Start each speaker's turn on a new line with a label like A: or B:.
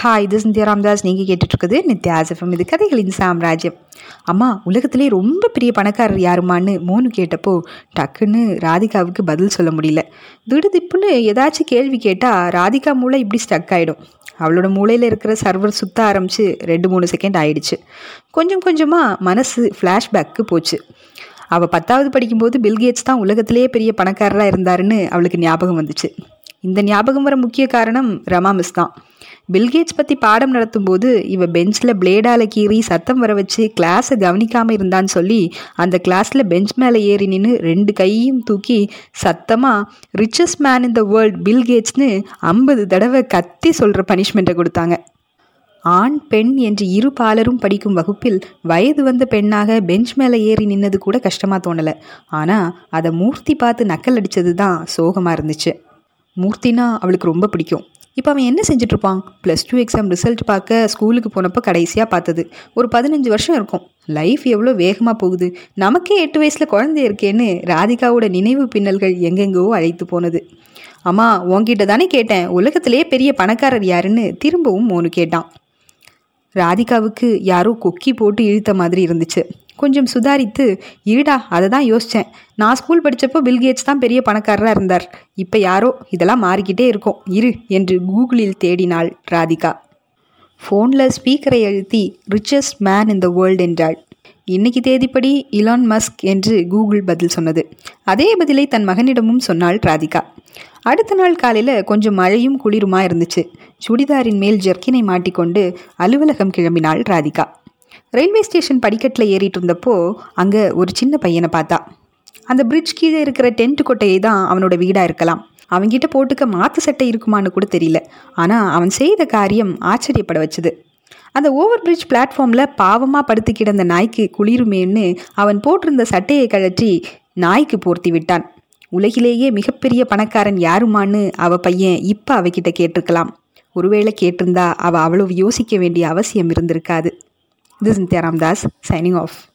A: Hi இது சிந்தியா ராம்தாஸ் நீங்கள் கேட்டுட்ருக்குது நித்யாசஃபம் இது கதைகளின் சாம்ராஜ்யம் அம்மா உலகத்திலே ரொம்ப பெரிய பணக்காரர் யாருமான்னு மோனு கேட்டப்போ டக்குன்னு ராதிகாவுக்கு பதில் சொல்ல முடியல திடுதிப்புன்னு ஏதாச்சும் கேள்வி கேட்டால் ராதிகா மூளை இப்படி ஸ்டக் ஆகிடும் அவளோட மூளையில் இருக்கிற சர்வர் சுத்த ஆரம்பித்து ரெண்டு மூணு செகண்ட் ஆயிடுச்சு கொஞ்சம் கொஞ்சமாக மனசு ஃப்ளாஷ்பேக்கு போச்சு அவள் பத்தாவது படிக்கும்போது பில்கேட்ஸ் தான் உலகத்திலேயே பெரிய பணக்காரராக இருந்தாருன்னு அவளுக்கு ஞாபகம் வந்துச்சு இந்த ஞாபகம் வர முக்கிய காரணம் ரமா மிஸ் தான் பில்கேட்ஸ் பற்றி பாடம் நடத்தும்போது இவ பெஞ்சில் பிளேடால கீறி சத்தம் வர வச்சு கிளாஸை கவனிக்காமல் இருந்தான்னு சொல்லி அந்த கிளாஸில் பெஞ்ச் மேலே ஏறி நின்று ரெண்டு கையும் தூக்கி சத்தமாக richest man in the world பில்கேட்ஸ்னு ஐம்பது தடவை கத்தி சொல்கிற பனிஷ்மெண்ட்டை கொடுத்தாங்க ஆண் பெண் என்று இரு பாலரும் படிக்கும் வகுப்பில் வயது வந்த பெண்ணாக பெஞ்ச் மேலே ஏறி நின்னது கூட கஷ்டமாக தோணலை ஆனால் அதை மூர்த்தி பார்த்து நக்கல் அடித்தது தான் சோகமாக இருந்துச்சு மூர்த்தினா அவளுக்கு ரொம்ப பிடிக்கும் இப்போ அவன் என்ன செஞ்சிட்ருப்பான் ப்ளஸ் டூ எக்ஸாம் ரிசல்ட் பார்க்க ஸ்கூலுக்கு போனப்போ கடைசியாக பார்த்தது ஒரு பதினஞ்சு வருஷம் இருக்கும் லைஃப் எவ்வளோ வேகமாக போகுது நமக்கே எட்டு வயசில் குழந்தை இருக்கேன்னு ராதிகாவோட நினைவு பின்னல்கள் எங்கெங்கோ அழைத்து போனது அம்மா உன்கிட்ட தானே கேட்டேன் உலகத்திலேயே பெரிய பணக்காரர் யாருன்னு திரும்பவும் மோனு கேட்டான் ராதிகாவுக்கு யாரோ கொக்கி போட்டு இழுத்த மாதிரி இருந்துச்சு கொஞ்சம் சுதாரித்து இருடா அதை தான் யோசித்தேன் நான் ஸ்கூல் படித்தப்போ பில்கேட்ஸ் தான் பெரிய பணக்காரராக இருந்தார் இப்போ யாரோ இதெல்லாம் மாறிக்கிட்டே இருக்கும் இரு என்று கூகுளில் தேடினாள் ராதிகா ஃபோனில் ஸ்பீக்கரை அழுத்தி richest man in the world என்றாள் இன்னைக்கு தேதிப்படி இலான் மஸ்க் என்று கூகுள் பதில் சொன்னது அதே பதிலை தன் மகனிடமும் சொன்னாள் ராதிகா அடுத்த நாள் காலையில் கொஞ்சம் மழையும் குளிருமா இருந்துச்சு சுடிதாரின் மேல் ஜெர்க்கினை மாட்டிக்கொண்டு அலுவலகம் கிளம்பினாள் ராதிகா ரயில்வே ஸ்டேஷன் படிக்கட்டில் ஏறிட்டு இருந்தப்போ அங்கே ஒரு சின்ன பையனை பார்த்தா அந்த பிரிட்ஜ் கீழே இருக்கிற டென்ட் கொட்டையை தான் அவனோட வீடாக இருக்கலாம் அவன்கிட்ட போட்டுக்க மாற்று சட்டை இருக்குமான்னு கூட தெரியல ஆனால் அவன் செய்த காரியம் ஆச்சரியப்பட வச்சுது அந்த ஓவர் பிரிட்ஜ் பிளாட்ஃபார்மில் பாவமாக படுத்து கிடந்த நாய்க்கு குளிருமேன்னு அவன் போட்டிருந்த சட்டையை கழற்றி நாய்க்கு போர்த்தி விட்டான் உலகிலேயே மிகப்பெரிய பணக்காரன் யாருமான்னு அவ பையன் இப்போ அவகிட்ட கேட்டிருக்கலாம் ஒருவேளை கேட்டிருந்தா அவள் அவ்வளவு யோசிக்க வேண்டிய அவசியம் இருந்திருக்காது This is Nitya Ramdas signing off.